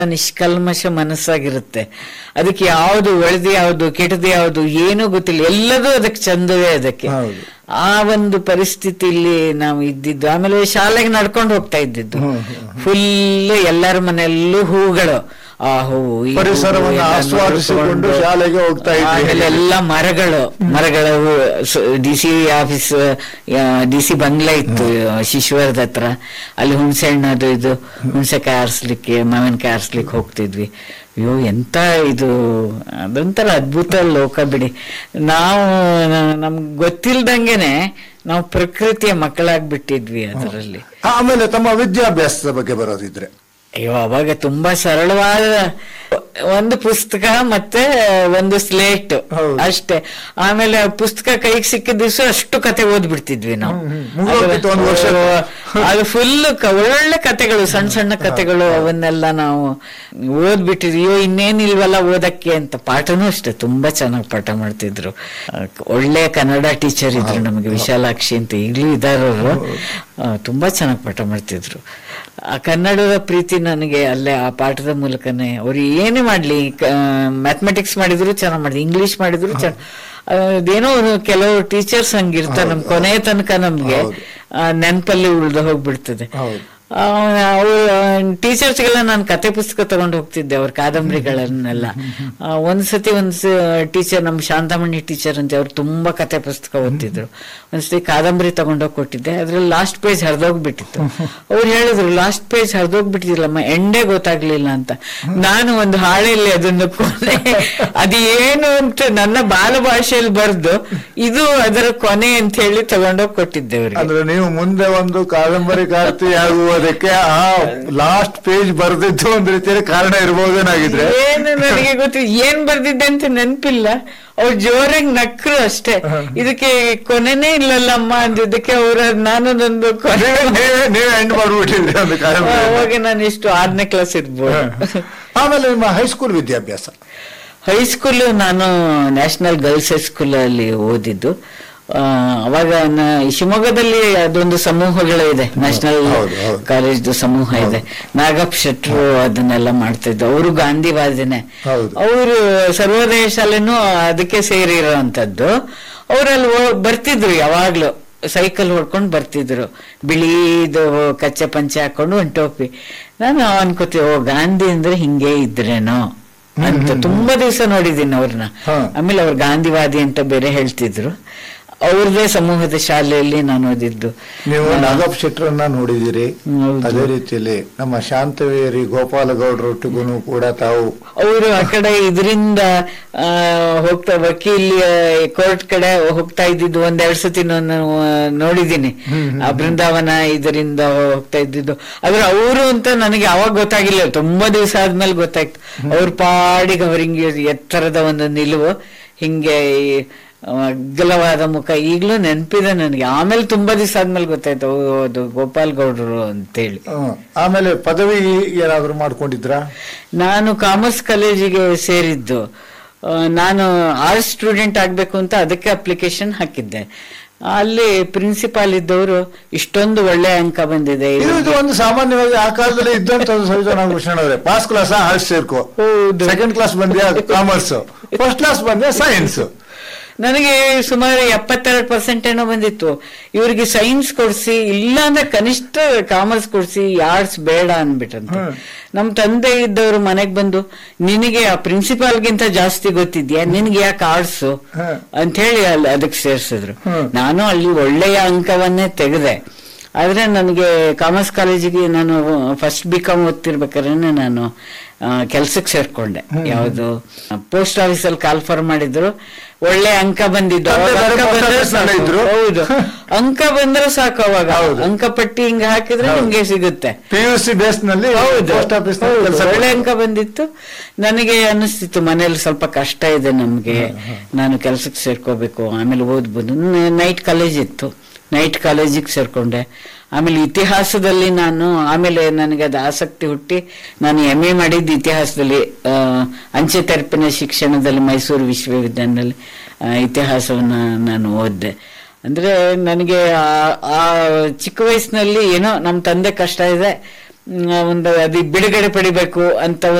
ನಿಷ್ಕಲ್ಮಶ ಮನಸ್ಸಾಗಿರುತ್ತೆ ಅದಕ್ಕೆ ಯಾವುದು ಒಳ್ಳೆದು ಯಾವುದು ಕೆಟ್ಟದು ಯಾವುದು ಏನೂ ಗೊತ್ತಿಲ್ಲ ಎಲ್ಲದೂ ಅದಕ್ಕೆ ಚಂದವೇ ಅದಕ್ಕೆ ಹೌದು. ಆ ಒಂದು ಪರಿಸ್ಥಿತಿಯಲ್ಲಿ ನಾವು ಇದ್ದಿದ್ದು ಆಮೇಲೆ ಶಾಲೆಗೆ ನಡ್ಕೊಂಡು ಹೋಗ್ತಾ ಇದ್ದಿದ್ದು ಫುಲ್ ಎಲ್ಲರ ಮನೆಯಲ್ಲೂ ಹೂಗಳು ಆ ಹೂವು ಈ ಹೂವು ಪರಿಸರವನ್ನು ಎಲ್ಲ ಆಸ್ವಾದಿಸಿಕೊಂಡು ನೋಡ್ಕೊಂಡು, ಶಾಲೆಗೆ ಹೋಗ್ತಾ ಇದ್ರಿ. ಆಮೇಲೆ ಎಲ್ಲ ಮರಗಳು ಮರಗಳ D C office D C ಬಂಗ್ಲೆ ಇತ್ತು ಶಿಶುವರದ ಹತ್ರ ಅಲ್ಲಿ ಹುಣಸೆ ಹಣ್ಣು ಅದು ಇದು ಹುಣಸೆಕಾಯಿ ಆರಿಸ್ಲಿಕ್ಕೆ ಮಾವಿನಕಾಯಿ ಆರಿಸ್ಲಿಕ್ಕೆ ಹೋಗ್ತಿದ್ವಿ ಅಯ್ಯೋ ಎಂತ ಇದು ಅದೊಂಥರ ಅದ್ಭುತ ಲೋಕ ಬಿಡಿ ನಾವು ನಮ್ಗೆ ಗೊತ್ತಿಲ್ದಂಗೆನೆ ನಾವು ಪ್ರಕೃತಿಯ ಮಕ್ಕಳಾಗ್ಬಿಟ್ಟಿದ್ವಿ ಅದರಲ್ಲಿ ಆಮೇಲೆ ತಮ್ಮ ವಿದ್ಯಾಭ್ಯಾಸದ ಬಗ್ಗೆ ಬರೋದಿದ್ರೆ ಅಯ್ಯೋ ಅವಾಗ ತುಂಬಾ ಸರಳವಾದ ಒಂದು ಪುಸ್ತಕ ಮತ್ತೆ ಒಂದು ಸ್ಲೇಟ್ ಹೌದು. ಅಷ್ಟೇ ಆಮೇಲೆ ಆ ಪುಸ್ತಕ ಕೈಗೆ ಸಿಕ್ಕಿದ ದಿವಸ ಅಷ್ಟು ಕತೆ ಓದ್ಬಿಡ್ತಿದ್ವಿ ನಾವು ಹ್ಮ್, ಹ್ಮ್. ಮುಗ್ದೋಗ್ತಿತ್ತು ಒಂದು ವರ್ಷ. ಅದು- ಅದು ಫುಲ್ ಒಳ್ಳೆ ಕತೆಗಳು ಸಣ್ಣ ಸಣ್ಣ ಕತೆಗಳು ಅವನ್ನೆಲ್ಲ ನಾವು ಓದ್ಬಿಟ್ಟಿದ್ವಿ ಅಯ್ಯೋ ಇನ್ನೇನಿಲ್ವಲ್ಲ ಓದಕ್ಕೆ ಅಂತ ಪಾಠನೂ ಅಷ್ಟೇ ತುಂಬಾ ಚೆನ್ನಾಗಿ ಪಾಠ ಮಾಡ್ತಿದ್ರು ಆ, ಒಳ್ಳೆ ಕನ್ನಡ ಟೀಚರ್ ಇದ್ರು ನಮಗೆ ವಿಶಾಲಾಕ್ಷಿ ಅಂತ ಈಗಲೂ ಇದಾರವರು ತುಂಬಾ ಚೆನ್ನಾಗಿ ಪಾಠ ಮಾಡ್ತಿದ್ರು ಆ ಕನ್ನಡದ ಪ್ರೀತಿ ನನಗೆ ಅಲ್ಲೇ ಆ ಪಾಠದ ಮೂಲಕನೇ ಅವ್ರು ಏನೇ ಮಾಡ್ಲಿ ಮ್ಯಾಥಮೆಟಿಕ್ಸ್ ಮಾಡಿದ್ರು ಚೆನ್ನಾಗಿ ಮಾಡಿದ್ರು ಇಂಗ್ಲಿಷ್ ಮಾಡಿದ್ರು ಚೆನ್ನಾಗಿ ಅದೇನೋ ಒಂದು ಕೆಲವು ಟೀಚರ್ಸ್ ಹಂಗಿರ್ತಾರೆ ನಮ್ ಕೊನೆಯ ತನಕ ನಮ್ಗೆ ಹೌದು. ಆ, ನೆನ್ಪಲ್ಲಿ ಉಳ್ದು ಹೋಗ್ಬಿಡ್ತದೆ ಹೌದು. ಅವರು ಟೀಚರ್ಸ್ಗೆಲ್ಲ ನಾನು ಕತೆ ಪುಸ್ತಕ ತಗೊಂಡು ಹೋಗ್ತಿದ್ದೆ ಅವ್ರ ಕಾದಂಬರಿಗಳನ್ನೆಲ್ಲ ಆ, ಒಂದ್ಸತಿ ಒಂದ್ ಟೀಚರ್ ನಮ್ ಶಾಂತಮಣಿ ಟೀಚರ್ ಅಂತ ಅವ್ರು ತುಂಬಾ ಕತೆ ಪುಸ್ತಕ ಓದ್ತಿದ್ರು ಒಂದ್ಸತಿ ಕಾದಂಬರಿ ತಗೊಂಡೋಗಿ ಕೊಟ್ಟಿದ್ದೆ ಅದ್ರಲ್ಲಿ ಲಾಸ್ಟ್ ಪೇಜ್ ಹರಿದೋಗ್ಬಿಟ್ಟಿತ್ತು ಅವ್ರು ಹೇಳಿದ್ರು ಲಾಸ್ಟ್ ಪೇಜ್ ಹರಿದೋಗ್ಬಿಟ್ಟಿದಿಲ್ಲಮ್ಮ ಎಂಡೇ ಗೊತ್ತಾಗ್ಲಿಲ್ಲ ಅಂತ ನಾನು ಒಂದು ಹಾಳೆಯಲ್ಲಿ ಅದನ್ನು ಕೊನೆ ಅದೇನು ಅಂತ ನನ್ನ ಬಾಲ ಭಾಷೆಯಲ್ಲಿ ಬರ್ದು ಇದು ಅದರ ಕೊನೆ ಅಂತ ಹೇಳಿ ತಗೊಂಡೋಗಿ ಕೊಟ್ಟಿದ್ದೆ ಅವ್ರಿಗೆ ಅಂದ್ರೆ ನೀವು ಮುಂದೆ ಒಂದು ಕಾದಂಬರಿಕಾರ್ತಿ ಆಗುವುದಕ್ಕೆ ಆ ಲಾಸ್ಟ್ ಪೇಜ್ ಬರೆದಿದ್ದು ಒಂದ್ ರೀತಿಯಲ್ಲಿ ಕಾರಣ ಇರ್ಬೋದೇನಾಗಿದ್ರೆ ಏನು ನನಗೆ ಗೊತ್ತಿಲ್ಲ ಏನ್ ಬರ್ದಿದ್ದೆ ಅಂತ ನೆನ್ಪಿಲ್ಲ ಅವ್ರು ಜೋರಾಗಿ ನಕ್ರು ಅಷ್ಟೇ ಇದಕ್ಕೆ ಕೊನೆನೇ ಇಲ್ಲಲ್ಲಮ್ಮ ಅಂದಿದ್ದಕ್ಕೆ ಅವ್ರ ನಾನು ನಂದು ಕೊನೆ ನೀವೇ ನೀವೇ ಎಂಡ್ ಮಾಡ್ಬಿಟ್ಟಿದ್ರಿ ಒಂದು ಕಾದಂಬರಿ ಅವಾಗ ನಾನು ಎಷ್ಟು ಆರನೇ ಕ್ಲಾಸ್ ಇರ್ಬೋದು ಆಮೇಲೆ ನಿಮ್ಮ ಹೈಸ್ಕೂಲ್ ವಿದ್ಯಾಭ್ಯಾಸ ಹೈಸ್ಕೂಲ್ ನಾನು ನ್ಯಾಷನಲ್ ಗರ್ಲ್ಸ್ ಹೈಸ್ಕೂಲ್ ಅಲ್ಲಿ ಓದಿದ್ದು ಆ, ಅವಾಗ ನ- ಶಿವಮೊಗ್ಗದಲ್ಲಿ ಅದೊಂದು ಸಮೂಹಗಳು ಇದೆ ನ್ಯಾಷನಲ್ ಹೌದು, ಹೌದು. ಕಾಲೇಜ್ದು ಸಮೂಹ ಇದೆ ನಾಗಪ್ಪ ಶೆಟ್ರು ಅದನ್ನೆಲ್ಲ ಮಾಡ್ತಿದ್ದು ಅವರು ಗಾಂಧಿವಾದಿನೇ ಹೌದು. ಅವರು ಸರ್ವೋದಯ ಶಾಲೆನೂ ಅದಕ್ಕೆ ಸೇರಿರೋಂಥದ್ದು ಅವರಲ್ಲಿ ಬರ್ತಿದ್ರು ಯಾವಾಗ್ಲೂ ಸೈಕಲ್ ಹೊಡ್ಕೊಂಡು ಬರ್ತಿದ್ರು ಬಿಳಿದು ಕಚ್ಚೆ ಪಂಚೆ ಹಾಕೊಂಡು ಒಂದು ಟೋಪಿ ನಾನು ಅನ್ಕೋತೀವಿ ಓ ಗಾಂಧಿ ಅಂದ್ರೆ ಹಿಂಗೆ ಇದ್ರೇನೋ ಅಂತ ತುಂಬಾ ದಿವಸ ನೋಡಿದ್ದೀನಿ ಅವ್ರನ್ನ ಹಾ. ಆಮೇಲೆ ಅವ್ರು ಗಾಂಧಿವಾದಿ ಅಂತ ಬೇರೆ ಹೇಳ್ತಿದ್ರು ಅವ್ರದೇ ಸಮೂಹದ ಶಾಲೆಯಲ್ಲಿ ನಾನು ಓದಿದ್ದು ನೀವು ನಾಗಪ್ಪ ಶೆಟ್ಟರನ್ನ ನೋಡಿದಿರಿ ಹೌದು. ಅದೇ ರೀತಿಯಲ್ಲಿ ನಮ್ಮ ಶಾಂತವೇರಿ ಗೋಪಾಲಗೌಡರೊಟ್ಟಿಗೂ ಕೂಡ ತಾವು ಅವರು ಆ ಕಡೆ ಇದರಿಂದ ಆ, ಹೋಗ್ತಾ ವಕೀಲ್ ಕೋರ್ಟ್ ಕಡೆ ಹೋಗ್ತಾ ಇದ್ದಿದ್ದು ಒಂದೆರಡು ಸತಿ ನಾನು ನೋಡಿದ್ದೀನಿ ಆ ಬೃಂದಾವನ ಇದರಿಂದ ಹೋಗ್ತಾ ಇದ್ದಿದ್ದು ಆದ್ರೆ ಅವರು ಅಂತ ನನಗೆ ಅವಾಗ ಗೊತ್ತಾಗಿಲ್ಲ ತುಂಬಾ ದಿವಸ ಆದ್ಮೇಲೆ ಗೊತ್ತಾಯ್ತು ಅವ್ರ ಪಾಡಿಗೆ ಅವ್ರ ಹಿಂಗೆ ಎತ್ತರದ ಒಂದು ನಿಲುವು ಹಿಂಗೆ ಈ, ಆ, ಅಗಲವಾದ ಮುಖ ಈಗಲೂ ನೆನಪಿದೆ ನನಗೆ ಆಮೇಲೆ ತುಂಬಾ ದಿವಸ ಆದ್ಮೇಲೆ ಗೊತ್ತಾಯ್ತು ಓ, ಅದು ಗೋಪಾಲ್ ಗೌಡ್ರು ಅಂತೇಳಿ ಹ್ಮ್. ಆಮೇಲೆ ಪದವಿ ಏನಾದ್ರು ಮಾಡ್ಕೊಂಡಿದ್ರಾ ನಾನು ಕಾಮರ್ಸ್ ಕಾಲೇಜಿಗೆ ಸೇರಿದ್ದು ಆ, ನಾನು ಆರ್ಟ್ಸ್ ಸ್ಟೂಡೆಂಟ್ ಆಗ್ಬೇಕು ಅಂತ ಅದಕ್ಕೆ ಅಪ್ಲಿಕೇಶನ್ ಹಾಕಿದ್ದೆ ಅಲ್ಲಿ ಪ್ರಿನ್ಸಿಪಾಲ್ ಇದ್ದವರು ಇಷ್ಟೊಂದು ಒಳ್ಳೆ ಅಂಕ ಬಂದಿದೆ ಇದು ಇದು ಒಂದು ಸಾಮಾನ್ಯವಾಗಿ ಆ ಕಾಲದಲ್ಲಿ ಇದ್ದಂತ ಸಂವಿಧಾನ ಭೂಷಣ್ ಅವರೇ ಪಾಸ್ ಕ್ಲಾಸ್ ಆರ್ಟ್ಸ್ ಸೇರ್ಕೋ ಹೌದು. ಸೆಕೆಂಡ್ ಕ್ಲಾಸ್ ಬಂದ್ಯಾ ಕಾಮರ್ಸ್ ಫಸ್ಟ್ ಕ್ಲಾಸ್ ಬಂದ್ಯಾ ಸೈನ್ಸ್ ನನಗೆ ಸುಮಾರು ಎಪ್ಪತ್ತೆರಡು ಪರ್ಸೆಂಟ್ ಏನೋ ಬಂದಿತ್ತು ಇವ್ರಿಗೆ ಸೈನ್ಸ್ ಕೊಡ್ಸಿ ಇಲ್ಲ ಅಂದ್ರೆ ಕನಿಷ್ಠ ಕಾಮರ್ಸ್ ಕೊಡ್ಸಿ ಆರ್ಟ್ಸ್ ಬೇಡ ಅನ್ಬಿಟ್ಟಂತೆ ಹ್ಮ್. ನಮ್ ತಂದೆ ಇದ್ದವರು ಮನೆಗ್ ಬಂದು ನಿನಗೆ ಆ ಪ್ರಿನ್ಸಿಪಾಲ್ಗಿಂತ ಜಾಸ್ತಿ ಗೊತ್ತಿದ್ಯಾ ನಿನ್ಗೆ ಯಾಕೆ ಆರ್ಟ್ಸ್ ಹ್ಮ್. ಅಂತ ಹೇಳಿ ಅಲ್ಲಿ ಅದಕ್ಕೆ ಸೇರ್ಸಿದ್ರು ಹ್ಮ್. ನಾನು ಅಲ್ಲಿ ಒಳ್ಳೆಯ ಅಂಕವನ್ನೇ ತೆಗೆದೆ ಆದ್ರೆ ನನಗೆ ಕಾಮರ್ಸ್ ಕಾಲೇಜಿಗೆ ನಾನು ಫಸ್ಟ್ ಬಿ ಕಾಮ್ ಓದ್ತಿರ್ಬೇಕಾದ್ರೆ ನಾನು ಕೆಲ್ಸಕ್ಕೆ ಸೇರ್ಕೊಂಡೆ ಯಾವುದು ಪೋಸ್ಟ್ ಆಫೀಸಲ್ಲಿ ಕಾಲ್ಫರ್ ಮಾಡಿದ್ರು ಒಳ್ಳೆ ಅಂಕ ಬಂದಿದ್ದು ತಂದೆ ಅವಾಗ ಬೇರೆ ಅಂಕ post ಬಂದ್ರೆ office ನಲ್ಲೇ ಸಾಕು. ಇದ್ರು. ಹೌದು ಅಂಕ ಬಂದ್ರೆ ಸಾಕು ಅವಾಗ ಹೌದು. ಅಂಕ ಪಟ್ಟಿ ಹಿಂಗ ಹಾಕಿದ್ರೆ ಹೌದು. ನಿಮ್ಗೆ ಸಿಗುತ್ತೆ ಪಿ ಯು ಸಿ ಬೇಸ್ ನಲ್ಲಿ ಹೌದು ಪೋಸ್ಟ್ ಆಫೀಸ್ ಹೌದು. ಒಳ್ಳೆ ಅಂಕ ಬಂದಿತ್ತು ನನಗೆ ಅನಿಸ್ತಿತ್ತು ಮನೇಲಿ ಸ್ವಲ್ಪ ಕಷ್ಟ ಇದೆ ನಮ್ಗೆ ನಾನು ಕೆಲ್ಸಕ್ಕೆ ಸೇರ್ಕೋಬೇಕು ಆಮೇಲೆ ಓದ್ಬೋದು ನೈಟ್ ಕಾಲೇಜ್ ಇತ್ತು ನೈಟ್ ಕಾಲೇಜಿಗೆ ಸೇರ್ಕೊಂಡೆ ಆಮೇಲೆ ಇತಿಹಾಸದಲ್ಲಿ ನಾನು ಆಮೇಲೆ ನನಗೆ ಅದು ಆಸಕ್ತಿ ಹುಟ್ಟಿ ನಾನು ಎಂ ಎ ಮಾಡಿದ್ದು ಇತಿಹಾಸದಲ್ಲಿ ಆ, ಅಂಚೆ ತರಪಿನ ಶಿಕ್ಷಣದಲ್ಲಿ ಮೈಸೂರು ವಿಶ್ವವಿದ್ಯಾಲಯದಲ್ಲಿ ಆ, ಇತಿಹಾಸವನ್ನ ನಾನು ಓದಿದೆ ಅಂದ್ರೆ ನನಗೆ ಆ- ಆ ಚಿಕ್ಕ ವಯಸ್ಸಿನಲ್ಲಿ ಏನೋ ನಮ್ಮ ತಂದೆ ಕಷ್ಟ ಇದೆ ಮ್, ಒಂದು ಅದು ಬಿಡುಗಡೆ ಪಡಿಬೇಕು ಅಂತ